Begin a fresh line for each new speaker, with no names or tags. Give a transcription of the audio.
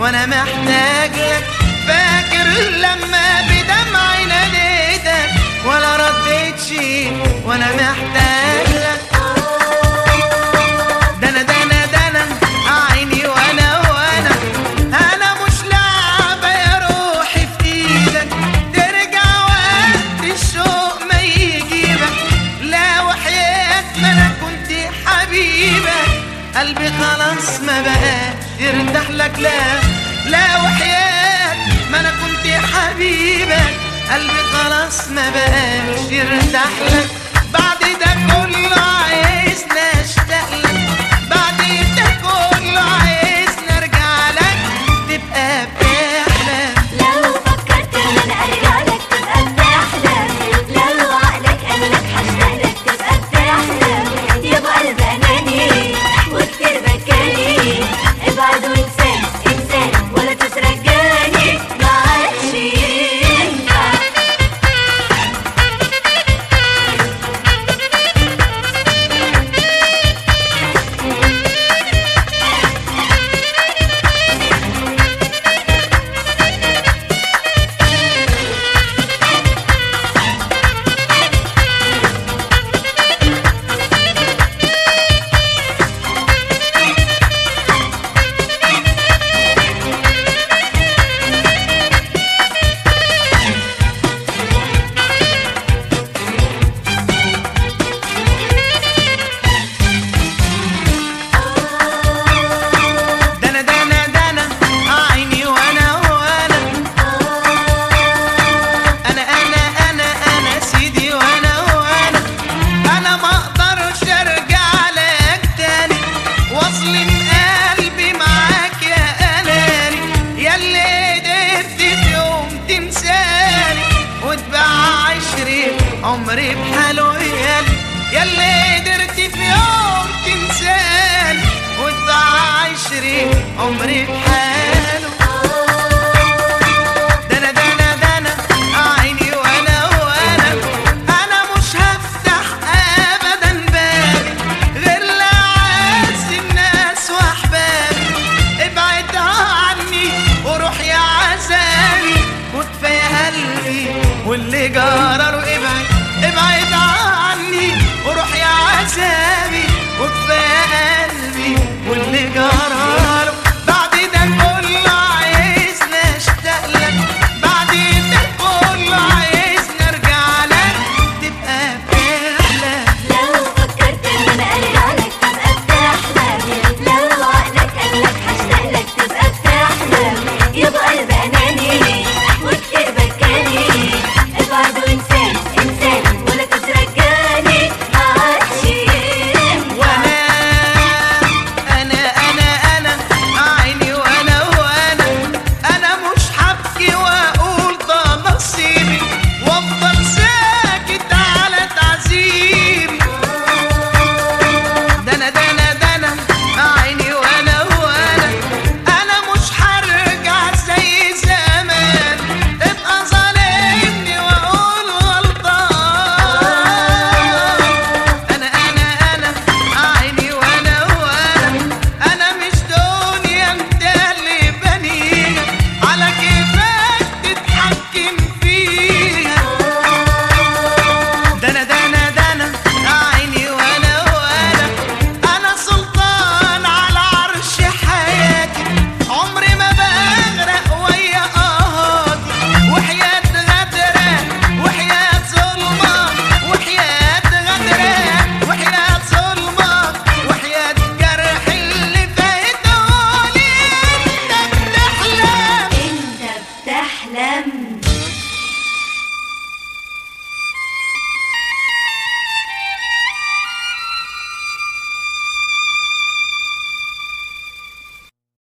وانا محتاج لك فاكر لما بدمعي ناديتك ولا رديت شي وانا محتاج لك ده انا ده انا ده انا عيني وانا وانا انا مش لعبة يا روحي في ايدك ترجع وقت الشوق ما يجيبك لا وحياة ما انا كنت حبيبك قلبي خلاص ما بقاش يرتاح لك لا لا وحياة ما انا كنت حبيبك قلبي خلاص ما بقاش يرتاح لك بعد ده كله عايزنا اشتاق لك بعد ده كله عايزنا ارجع لك تبقى بتحلم
لو فكرت ان انا ارجع لك تبقى بتحلم لو عقلك قال لك هشتاق لك تبقى بتحلم يا ابو قلب اناني وكتير بكاني ابعد وانسان انسان ولا تترجاني ما عادش ينفع
ده انا ده انا ده انا عيني وانا وانا انا انا انا انا سيدي وانا وانا انا ما اقدرش ارجع لك تاني واظلم قلبي معاك يا اناني ياللي قدرت في يوم تنساني وتباع عشري عمري بحاله يالي ياللي قدرت في يوم تنساني وتباع عشري عمري بحاله ده انا ده انا ده انا عيني وانا وانا انا مش هفتح ابدا بالي غير لعز الناس واحبابي ابعد عني وروح يا عذابي وكفايه قلبي واللي جرى له